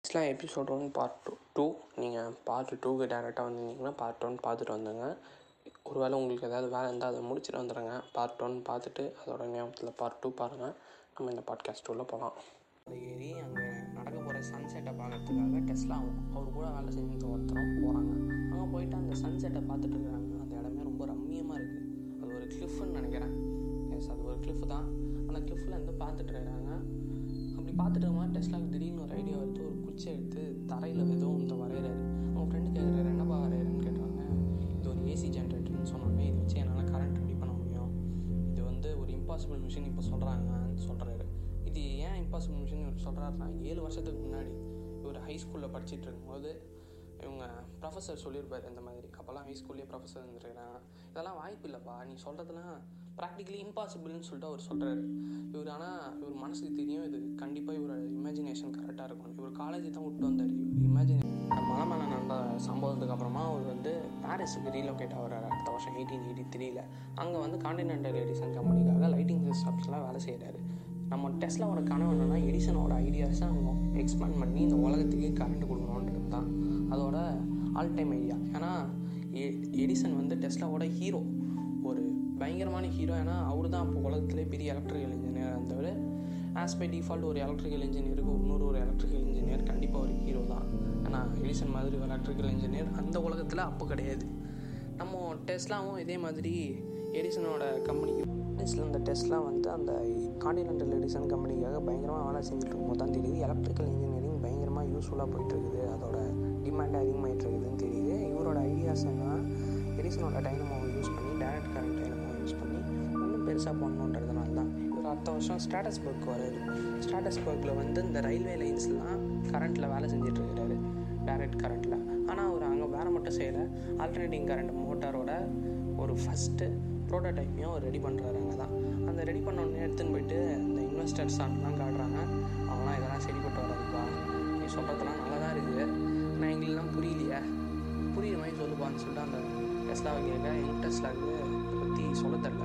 Tesla episode one part two two நீங்கள் part டூக்கு டேரெக்டாக வந்திருந்தீங்கன்னா பார்ட் ஒன் பார்த்துட்டு வந்துங்க ஒரு வேளை உங்களுக்கு ஏதாவது வேலை இருந்தால் அதை முடிச்சுட்டு வந்துடுங்க பார்ட் ஒன் பார்த்துட்டு அதோட ஞாபகத்தில் பார்ட் டூ பாருங்கள் நம்ம இந்த பாட்காஸ்ட் உள்ள போகலாம் அதை ஏறி அங்கே நடக்க போகிற சன்செட்டை பார்க்கறதுக்காக டெஸ்லா அவர் கூட வேலை செஞ்சு ஒருத்தரும் போகிறாங்க அங்கே போயிட்டு அந்த சன்செட்டை பார்த்துட்டு இருக்காங்க அந்த இடமே ரொம்ப ரம்மியமாக இருக்குது அது ஒரு கிளிஃப்னு நினைக்கிறேன் எஸ் அது ஒரு கிளிஃப் தான் அந்த கிளிஃபில் இருந்து பார்த்துட்டு இருக்காங்க அப்படி பார்த்துட்டு இருக்கும்போது டெஸ்லாக்கு திடீர்னு ஒரு ஐடியா வருது ஒரு குச்சி எடுத்து தரையில் ஏதோ இந்த வரைகிறாரு அவங்க ஃப்ரெண்டு கேட்குறாரு என்னப்பா வரைகிறேன்னு கேட்டாங்க இது ஒரு ஏசி ஜென்ரேட்டர்னு சொன்னாங்க இதை வச்சு என்னால் கரண்ட் ரெடி பண்ண முடியும் இது வந்து ஒரு இம்பாசிபிள் மிஷின் இப்போ சொல்கிறாங்கன்னு சொல்கிறாரு இது ஏன் இம்பாசிபிள் மிஷின் இவர் சொல்கிறாருன்னா ஏழு வருஷத்துக்கு முன்னாடி இவர் ஹை ஸ்கூலில் படிச்சுட்டு இருக்கும்போது இவங்க ப்ரொஃபஸர் சொல்லியிருப்பார் இந்த மாதிரி அப்போல்லாம் ஹை ஸ்கூல்லேயே ப்ரொஃபஸர் இருந்துருக்கிறாங்க இதெல்லாம் வாய்ப்பு இல்லைப்பா நீ சொல்கிறதுலாம் ப்ராக்டிகலி இம்பாசிபிள்னு சொல்லிட்டு அவர் சொல்கிறாரு இவர் ஆனால் இவர் மனசுக்கு தெரியும் இது கண்டிப்பாக இவரோட இமேஜினேஷன் கரெக்டாக இருக்கும் இவர் காலேஜ் தான் விட்டு வந்தார் இவர் இமேஜினே மலை மேலே நடந்த சம்பவத்துக்கு அப்புறமா அவர் வந்து பாரிஸுக்கு ரீலோகேட் ஆகிறார் அடுத்த வருஷம் எயிட்டீன் எயிட்டி த்ரீல அங்கே வந்து காண்டினென்டல் எடிசன் கம்பெனிக்காக லைட்டிங் சிஸ்டம்ஸ்லாம் வேலை செய்கிறாரு நம்ம டெஸ்லாவோட கனவு என்னன்னா எடிசனோட ஐடியாஸை அவங்க எக்ஸ்பேண்ட் பண்ணி இந்த உலகத்துக்கு கரண்ட் கொடுக்கணுன்றது தான் அதோட ஆல் டைம் ஐடியா ஏன்னா எ எடிசன் வந்து டெஸ்லாவோட ஹீரோ ஒரு பயங்கரமான ஹீரோ ஏன்னா அவர் தான் அப்போ உலகத்திலே பெரிய எலக்ட்ரிக்கல் இன்ஜினியர் இருந்தவர் ஆஸ் பை டிஃபால்ட் ஒரு எலக்ட்ரிக்கல் இன்ஜினியருக்கு இன்னொரு ஒரு எலக்ட்ரிக்கல் இன்ஜினியர் கண்டிப்பாக ஒரு ஹீரோ தான் ஏன்னா எடிசன் மாதிரி ஒரு எலக்ட்ரிக்கல் இன்ஜினியர் அந்த உலகத்தில் அப்போ கிடையாது நம்ம டெஸ்லாவும் இதே மாதிரி எடிசனோட கம்பெனிக்கு பாரிஸில் இந்த டெஸ்ட்லாம் வந்து அந்த காண்டினென்டல் எடிசன் கம்பெனிக்காக பயங்கரமாக வேலை செஞ்சுட்டு இருக்கும்போது தான் தெரியுது எலக்ட்ரிக்கல் இன்ஜினியரிங் பயங்கரமாக யூஸ்ஃபுல்லாக போயிட்டு இருக்குது அதோட டிமாண்ட் அதிகமாகிட்டு இருக்குதுன்னு தெரியுது இவரோட ஐடியாஸ் என்னன்னா எடிசனோட டைனமோவை யூஸ் பண்ணி டைரக்ட் கரண்ட் டைனமோவை யூஸ் பண்ணி இன்னும் பெருசாக பண்ணணுன்றதுனால தான் இவர் அடுத்த வருஷம் ஸ்டாட்டஸ்பர்க் வராரு ஸ்டாட்டஸ்பர்க்கில் வந்து இந்த ரயில்வே லைன்ஸ்லாம் கரண்ட்டில் வேலை செஞ்சுட்டு இருக்கிறாரு டைரக்ட் கரண்ட்டில் ஆனால் அவர் அங்கே வேலை மட்டும் செய்யலை ஆல்டர்னேட்டிங் கரண்ட் மோட்டாரோட ஒரு ஃபஸ்ட்டு ப்ரோட்டோடைப்பையும் அவர் ரெடி பண்ணுறாரு அங்கே தான் அந்த ரெடி பண்ணோடனே எடுத்துன்னு போயிட்டு இந்த இன்வெஸ்டர்ஸ் ஆன்லாம் காட்டுறாங்க அவங்களாம் இதெல்லாம் சரிப்பட்டு வராதுப்பா நீ சொல்கிறதெல்லாம் நல்லா தான் இருக்குது ஆனால் எங்களுக்குலாம் புரியலையே புரியுற மாதிரி சொல்லுப்பான்னு சொல்லிட்டு அந்த டெஸ்லாவை கேட்க யங் டெஸ்லாவுக்கு இதை பற்றி சொல்ல தெரில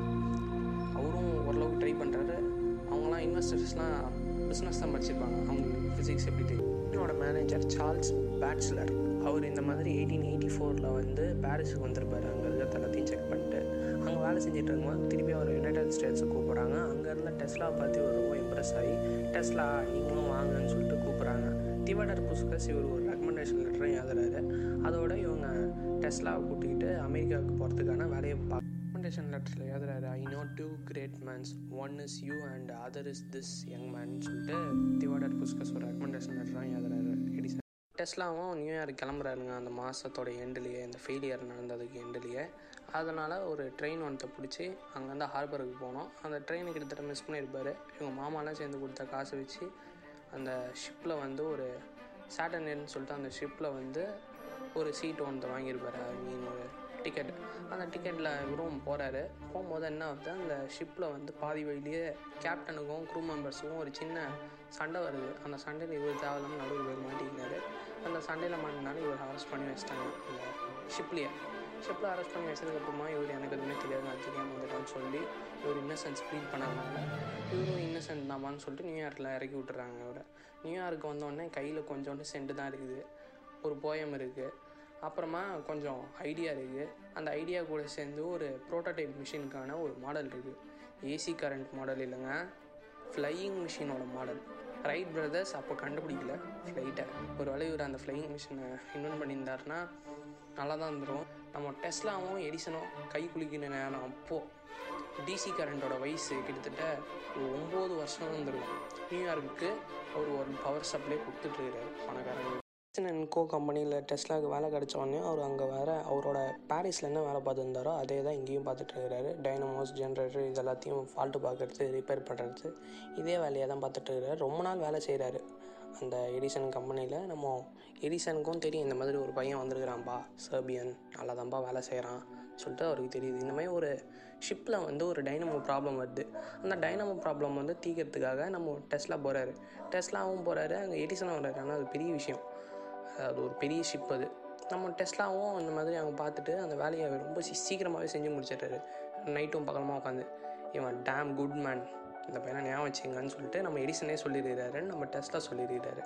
அவரும் ஓரளவுக்கு ட்ரை பண்ணுறாரு அவங்களாம் இன்வெஸ்டர்ஸ்லாம் பிஸ்னஸ் தான் படிச்சிருப்பாங்க அவங்களுக்கு ஃபிசிக்ஸ் எப்படி தெரியும் என்னோட மேனேஜர் சார்ல்ஸ் பேட்ஸ்லர் அவர் இந்த மாதிரி எயிட்டீன் எயிட்டி ஃபோரில் வந்து பாரிஸுக்கு வந்திருப்பார் அங்கே இருக்கிற எல்லாத்தையும் செக் பண்ணிட்டு அங்கே வேலை செஞ்சுட்டு இருக்கும்போது திருப்பி அவர் யுனைடெட் ஸ்டேட்ஸுக்கு கூப்பிட்றாங்க அங்கே இருந்த டெஸ்லா பார்த்து இவர் ரொம்ப இம்ப்ரெஸ் ஆகி டெஸ்லா நீங்களும் வாங்கன்னு சொல்லிட்டு கூப்பிட்றாங்க திவாடர் புஸ்கஸ் இவர் ஒரு ரெக்கமெண்டேஷன் லெட்டரும் எழுதுறாரு அதோட இவங்க டெஸ்லாவை கூட்டிக்கிட்டு அமெரிக்காவுக்கு போகிறதுக்கான வேலையை பா ரெக்கமெண்டேஷன் லெட்டரில் எழுதுறாரு I know two great man's one is you and other is this young man சொல்லிட்டு திவாடர் புஸ்கஸ் ஒரு ரெக்கமெண்டேஷன் லெட்டராக எழுதுறாரு எடிசன் டெஸ்லாவும் நியூயார்க் கிளம்புறாருங்க அந்த மாதத்தோட எண்டுலேயே இந்த ஃபெயிலியர் நடந்ததுக்கு எண்டுலேயே அதனால் ஒரு ட்ரெயின் ஒன்றத்தை பிடிச்சி அங்கேருந்து ஹார்பருக்கு போனோம் அந்த ட்ரெயினை கிட்டத்தட்ட மிஸ் பண்ணியிருப்பார் இவங்க மாமாலாம் சேர்ந்து கொடுத்த காசை வச்சு அந்த ஷிப்பில் வந்து ஒரு சாட்டர்னேன்னு சொல்லிட்டு அந்த ஷிப்பில் வந்து ஒரு சீட் ஒன்று வாங்கியிருப்பார் ஐ மீன் ஒரு டிக்கெட் அந்த டிக்கெட்டில் இவரும் போகிறாரு போகும்போது என்ன ஆகுது அந்த ஷிப்பில் வந்து பாதி வழியிலேயே கேப்டனுக்கும் க்ரூ மெம்பர்ஸுக்கும் ஒரு சின்ன சண்டை வருது அந்த சண்டையில் இவர் தேவையில்லாமல் நடுவில் போய் மாட்டிக்கிறாரு அந்த சண்டையில் மாட்டினாலும் இவர் அரெஸ்ட் பண்ணி வச்சிட்டாங்க அந்த ஷிப்லேயே ஷிப்பில் அரெஸ்ட் பண்ணி வச்சதுக்கப்புறமா இவர் எனக்கு எதுவுமே தெரியாது நான் தெரியாமல் வந்துட்டேன்னு சொல்லி இவர் இன்னசென்ஸ் ப்ளீட் பண்ணதுனால இவரும் இன்னசென்ட் தாமான்னு சொல்லிட்டு நியூயார்க்கில் இறக்கி விட்டுறாங்க இவரை நியூயார்க்கு வந்தோடனே கையில் கொஞ்சோண்டு சென்ட் தான் இருக்குது ஒரு போயம் இருக்குது அப்புறமா கொஞ்சம் ஐடியா இருக்குது அந்த ஐடியா கூட சேர்ந்து ஒரு ப்ரோட்டோடைப் மிஷினுக்கான ஒரு மாடல் இருக்குது ஏசி கரண்ட் மாடல் இல்லைங்க ஃப்ளையிங் மிஷினோட மாடல் ரைட் பிரதர்ஸ் அப்போ கண்டுபிடிக்கல ஃப்ளைட்டை ஒரு வேளை இவர் அந்த ஃப்ளையிங் மிஷினை இன்வென்ட் பண்ணியிருந்தாருன்னா நல்லா தான் இருந்துடும் நம்ம டெஸ்லாவும் எடிசனும் கை குளிக்கிற நேரம் அப்போது டிசி கரண்ட்டோட வயசு கிட்டத்தட்ட ஒரு ஒம்பது வருஷம் வந்துருக்கும் நியூயார்க்கு அவர் ஒரு பவர் சப்ளை கொடுத்துட்ருக்கிறாரு பணக்காரங்க அண்ட் கோ கம்பெனியில் டெஸ்லாவுக்கு வேலை கிடச்ச உடனே அவர் அங்கே வேறு அவரோட பாரிஸில் என்ன வேலை பார்த்துருந்தாரோ அதே தான் இங்கேயும் பார்த்துட்டு இருக்கிறாரு டைனமோஸ் ஜென்ரேட்டர் இது எல்லாத்தையும் ஃபால்ட்டு பார்க்குறது ரிப்பேர் பண்ணுறது இதே வேலையை தான் பார்த்துட்டு இருக்கிறாரு ரொம்ப நாள் வேலை செய்கிறாரு அந்த எடிசன் கம்பெனியில் நம்ம எடிசனுக்கும் தெரியும் இந்த மாதிரி ஒரு பையன் வந்திருக்கிறான்ப்பா சர்பியன் நல்லா தான்ப்பா வேலை செய்கிறான் சொல்லிட்டு அவருக்கு தெரியுது இந்த மாதிரி ஒரு ஷிப்பில் வந்து ஒரு டைனமோ ப்ராப்ளம் வருது அந்த டைனமோ ப்ராப்ளம் வந்து தீக்கிறதுக்காக நம்ம டெஸ்லா போகிறாரு டெஸ்லாவும் போகிறாரு அங்கே எடிசனும் வர்றாரு ஆனால் அது பெரிய விஷயம் அது ஒரு பெரிய ஷிப் அது நம்ம டெஸ்லாவும் இந்த மாதிரி அவங்க பார்த்துட்டு அந்த வேலையை ரொம்ப சீ சீக்கிரமாகவே செஞ்சு முடிச்சிட்டாரு நைட்டும் பகலமாக உட்காந்து இவன் டேம் குட் மேன் இந்த பையனை ஞாபகம் வச்சுங்கன்னு சொல்லிட்டு நம்ம எடிசனே சொல்லிடுறாரு நம்ம டெஸ்லா சொல்லிடுறாரு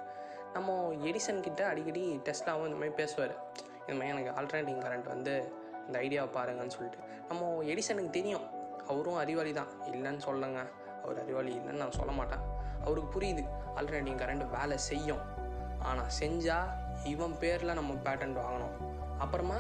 நம்ம எடிசன் கிட்ட அடிக்கடி டெஸ்லாவும் இந்த மாதிரி பேசுவார் இந்த மாதிரி எனக்கு ஆல்டர்னேட்டிங் கரண்ட் வந்து இந்த ஐடியாவை பாருங்கன்னு சொல்லிட்டு நம்ம எடிசனுக்கு தெரியும் அவரும் அறிவாளி தான் இல்லைன்னு சொல்லுங்க அவர் அறிவாளி இல்லைன்னு நான் சொல்ல மாட்டேன் அவருக்கு புரியுது ஆல்டர்னேட்டிங் கரண்ட் வேலை செய்யும் ஆனால் செஞ்சால் இவன் பேரில் நம்ம பேட்டன்ட் வாங்கணும் அப்புறமா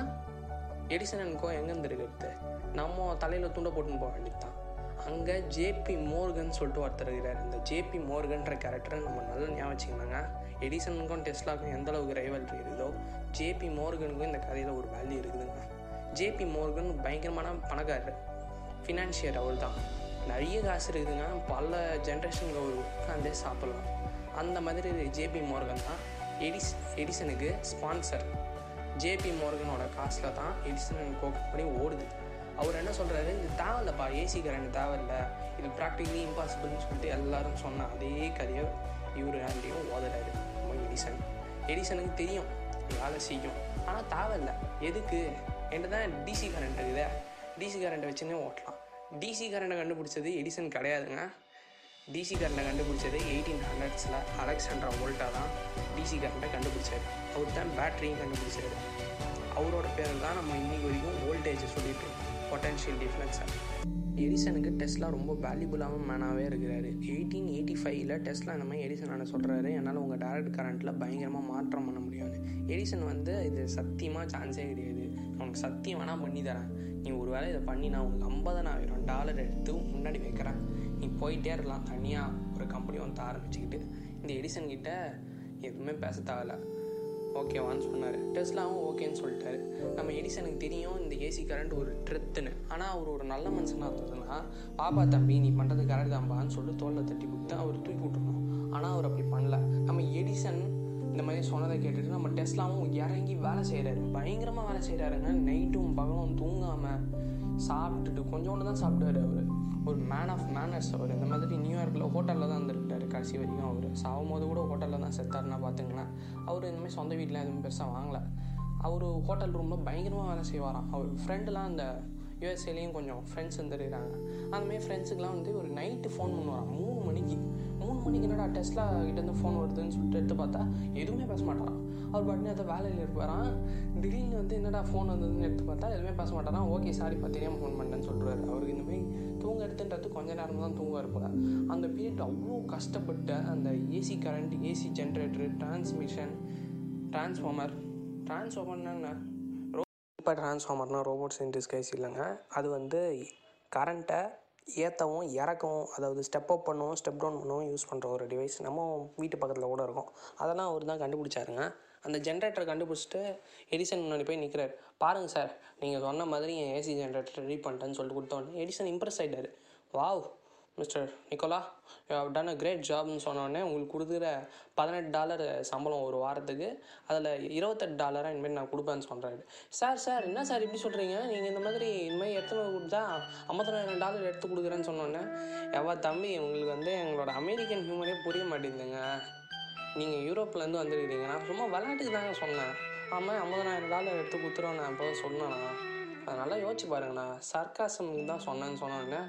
எடிசன் அண்ட் கோ எங்கேருந்து இருக்கிறது நம்ம தலையில் துண்டை போட்டுன்னு போக வேண்டியது தான் அங்கே ஜேபி மோர்கன் சொல்லிட்டு ஒருத்தர் இருக்கிறார் இந்த ஜேபி மோர்கன்ற கேரக்டரை நம்ம நல்லா ஞாபகம் வச்சுக்கணுங்க எடிசனுக்கும் டெஸ்லாக்கும் எந்த அளவுக்கு ரைவல்ரி இருக்குதோ ஜேபி மோர்கனுக்கும் இந்த கதையில் ஒரு வேல்யூ இருக்குதுங்க ஜேபி மோர்கன் பயங்கரமான பணக்காரர் ஃபினான்ஷியர் அவர் தான் நிறைய காசு இருக்குதுங்க பல ஜென்ரேஷனுக்கு அவர் உட்காந்தே சாப்பிட்லாம் அந்த மாதிரி ஜேபி மோர்கன் தான் எடிஸ் எடிசனுக்கு ஸ்பான்சர் ஜேபி மோர்கனோட காசில் தான் எடிசன் அண்ட் கோ கம்பெனி ஓடுது அவர் என்ன சொல்கிறாரு இது தேவையில்லப்பா ஏசி கரண்ட் தேவையில்ல இது ப்ராக்டிகலி இம்பாசிபிள்னு சொல்லிட்டு எல்லாரும் சொன்ன அதே கதையை இவர் ஆண்டையும் ஓதுறாரு நம்ம எடிசன் எடிசனுக்கு தெரியும் இது வேலை செய்யும் ஆனால் தேவையில்ல எதுக்கு என்கிட்ட தான் டிசி கரண்ட் இருக்குதே டிசி கரண்ட்டை வச்சுன்னே ஓட்டலாம் டிசி கரண்ட்டை கண்டுபிடிச்சது எடிசன் கிடையாதுங்க டிசி கரண்ட்டை கண்டுபிடிச்சது எயிட்டீன் ஹண்ட்ரட்ஸில் அலெக்சாண்ட்ரா வோல்ட்டா தான் டிசி கரண்ட்டை கண்டுபிடிச்சாரு அவர் தான் பேட்டரியும் கண்டுபிடிச்சாரு அவரோட பேர் தான் நம்ம இன்னைக்கு வரைக்கும் வோல்டேஜ் சொல்லிட்டு பொட்டன்ஷியல் டிஃப்ரென்ஸை எடிசனுக்கு டெஸ்லா ரொம்ப வேல்யூபுளான மேனாகவே இருக்கிறாரு எயிட்டீன் எயிட்டி ஃபைவ்ல டெஸ்லா இந்த மாதிரி எடிசன் என்ன சொல்கிறாரு என்னால் உங்கள் டேரக்ட் கரண்ட்டில் பயங்கரமாக மாற்றம் பண்ண முடியும்னு எடிசன் வந்து இது சத்தியமாக சான்ஸே கிடையாது நான் உனக்கு சத்தியம் வேணால் பண்ணி தரேன் நீ ஒரு வேளை இதை பண்ணி நான் உனக்கு ஐம்பதனாயிரம் டாலர் எடுத்து முன்னாடி வைக்கிறேன் நீ போயிட்டே இருக்கலாம் தனியாக ஒரு கம்பெனி வந்து ஆரம்பிச்சுக்கிட்டு இந்த எடிசன் கிட்ட எதுவுமே பேச தேவையில்ல ஓகேவான்னு சொன்னார் டெஸ்லாவும் ஓகேன்னு சொல்லிட்டாரு நம்ம எடிசனுக்கு தெரியும் இந்த ஏசி கரண்ட் ஒரு ட்ரெத்துன்னு ஆனால் அவர் ஒரு நல்ல மனுஷனாக இருந்ததுன்னா பாப்பா தம்பி நீ பண்ணுறது கரெக்ட் தான்பான்னு சொல்லிட்டு தோளில் தட்டி கொடுத்து அவர் தூக்கி விட்டுருணும் ஆனால் அவர் அப்படி பண்ணல நம்ம எடிசன் இந்த மாதிரி சொன்னதை கேட்டுட்டு நம்ம டெஸ்லாவும் இறங்கி வேலை செய்கிறாரு பயங்கரமாக வேலை செய்கிறாருங்க நைட்டும் பகலும் தூங்காமல் சாப்பிட்டுட்டு கொஞ்சோண்டு தான் சாப்பிட்டாரு அவர் ஒரு மேன் ஆஃப் மேனர்ஸ் அவர் இந்த மாதிரி நியூயார்க்கில் ஹோட்டலில் தான் இருந்திருக்காரு கடைசி வரைக்கும் அவர் சாகும் போது கூட ஹோட்டலில் தான் செத்தாருன்னா பார்த்துங்களேன் அவர் இந்த மாதிரி சொந்த வீட்டில் எதுவும் பெருசாக வாங்கலை அவர் ஹோட்டல் ரூமில் பயங்கரமாக வேலை செய்வாராம் அவர் ஃப்ரெண்டுலாம் அந்த யூஎஸ்ஏலேயும் கொஞ்சம் ஃப்ரெண்ட்ஸ் வந்துருக்காங்க அந்தமாதிரி ஃப்ரெண்ட்ஸுக்கெலாம் வந்து ஒரு நைட்டு ஃபோன் பண்ணுவாராம் மூணு மணிக்கு மூணு மணிக்கு என்னடா டெஸ்லா கிட்டேருந்து ஃபோன் வருதுன்னு சொல்லிட்டு எடுத்து பார்த்தா எதுவுமே பேச மாட்டாராம் அவர் பாட்டுன்னு அதை வேலையில் இருப்பாராம் திடீர்னு வந்து என்னடா ஃபோன் வந்ததுன்னு எடுத்து பார்த்தா எதுவுமே பேச மாட்டாராம் ஓகே சாரிப்பா தெரியாமல் ஃபோன் பண்ணேன்னு சொல்கிறாரு அவருக்கு இந்த மாதிரி தூங்க எடுத்துன்றது கொஞ்ச நேரம் தான் தூங்குவார் போல அந்த பீரியட் அவ்வளோ கஷ்டப்பட்ட அந்த A C current A C generator transmission transformer டிரான்ஸ்ஃபார்மர்னா என்ன இப்போ டிரான்ஸ்ஃபார்மர்னால் ரோபோட்ஸ் இன் டிஸ்கைஸ் இல்லைங்க அது வந்து கரண்ட்டை ஏற்றவும் இறக்கவும் அதாவது ஸ்டெப் அப் பண்ணவும் ஸ்டெப் டவுன் பண்ணவும் யூஸ் பண்ணுற ஒரு டிவைஸ் நம்ம வீட்டு பக்கத்தில் கூட இருக்கும் அதெல்லாம் அவர் தான் கண்டுபிடிச்சாருங்க அந்த ஜென்ரேட்டரை கண்டுபிடிச்சிட்டு எடிசன் முன்னாடி போய் நிற்கிறார் பாருங்கள் சார் நீங்கள் சொன்ன மாதிரி என் ஏசி ஜென்ரேட்டர் ரெடி பண்ணிட்டேன்னு சொல்லிட்டு கொடுத்தோன்னே எடிசன் இம்ப்ரெஸ் ஆகிட்டார் wow mister Nikola you have done a great ஜாப்னு சொன்னோடனே உங்களுக்கு கொடுக்குற பதினெட்டு டாலர் சம்பளம் ஒரு வாரத்துக்கு அதில் இருபத்தெட்டு டாலராக இனிமேல் நான் கொடுப்பேன்னு சொல்கிறாரு சார் சார் என்ன சார் இப்படி சொல்கிறீங்க நீங்கள் இந்த மாதிரி இந்த மாதிரி எடுத்துன்னு வந்து கொடுத்தா ஐம்பத்தனாயிரம் டாலர் எடுத்து கொடுக்குறேன்னு சொன்னோன்னே எவ்வளோ தம்பி உங்களுக்கு வந்து எங்களோட அமெரிக்கன் ஹியூமரே புரிய மாட்டேங்குதுங்க நீங்கள் யூரோப்லேருந்து வந்துருக்கிறீங்க நான் சும்மா விளையாட்டுக்கு தாங்க சொன்னேன் ஆமாம் ஐம்பதனாயிரம் டாலர் எடுத்து கொடுத்துருவோம் நான் இப்போ சொன்னேண்ணா அதனால யோசிச்சு பாருங்கண்ணா சர்க்காசமுக்கு தான் சொன்னேன்னு சொன்னோன்னே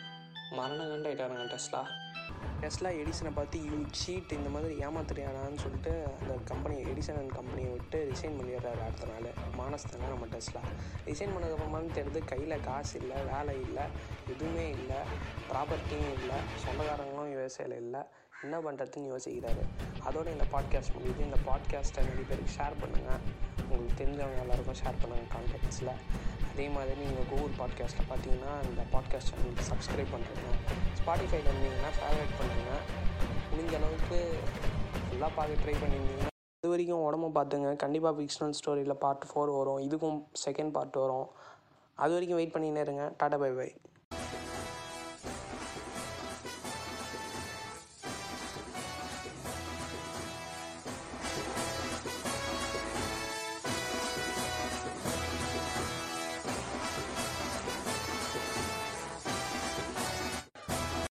மரணம் கண்டாயிட்டாருங்க டெஸ்லா டெஸ்லா எடிசனை பார்த்து யூ சீட் இந்த மாதிரி ஏமாத்துறியாடான்னு சொல்லிட்டு அந்த கம்பெனி எடிசன் அண்ட் கம்பெனியை விட்டு ரிசைன் பண்ணிடுறாரு அடுத்த நாள் மானஸ்தாங்க நம்ம டெஸ்லா ரிசைன் பண்ணதுக்கப்புறமா தெரியுது கையில் காசு இல்லை வேலை இல்லை எதுவுமே இல்லை ப்ராப்பர்ட்டியும் இல்லை சொந்தக்காரங்களும் யூஎஸ்ஏல இல்லை என்ன பண்ணுறதுன்னு யோசிக்கிறாரு அதோட இந்த பாட்காஸ்ட் முடியுது இந்த பாட்காஸ்ட்டை நிறைய பேருக்கு ஷேர் பண்ணுங்கள் உங்களுக்கு தெரிஞ்சவங்க எல்லாருக்கும் ஷேர் பண்ணுங்கள் கான்டாக்ட்ஸில் அதே மாதிரி நீங்கள் கூகுள் பாட்காஸ்ட்டில் பார்த்தீங்கன்னா இந்த பாட்காஸ்ட் சேனலுக்கு சப்ஸ்கிரைப் பண்ணுறீங்க ஸ்பாட்டிஃபைல இருந்தீங்கன்னா ஃபேவரட் பண்ணுங்க முடிஞ்ச அளவுக்கு ஃபுல்லாக பார்க்க ட்ரை பண்ணியிருந்தீங்கன்னா இது வரைக்கும் உடம்பு பார்த்துங்க கண்டிப்பாக ஃபிக்ஷனல் ஸ்டோரியில் பார்ட் ஃபோர் வரும் இதுக்கும் செகண்ட் பார்ட் வரும் அது வரைக்கும் வெயிட் பண்ணினே இருங்க டாடா பை பை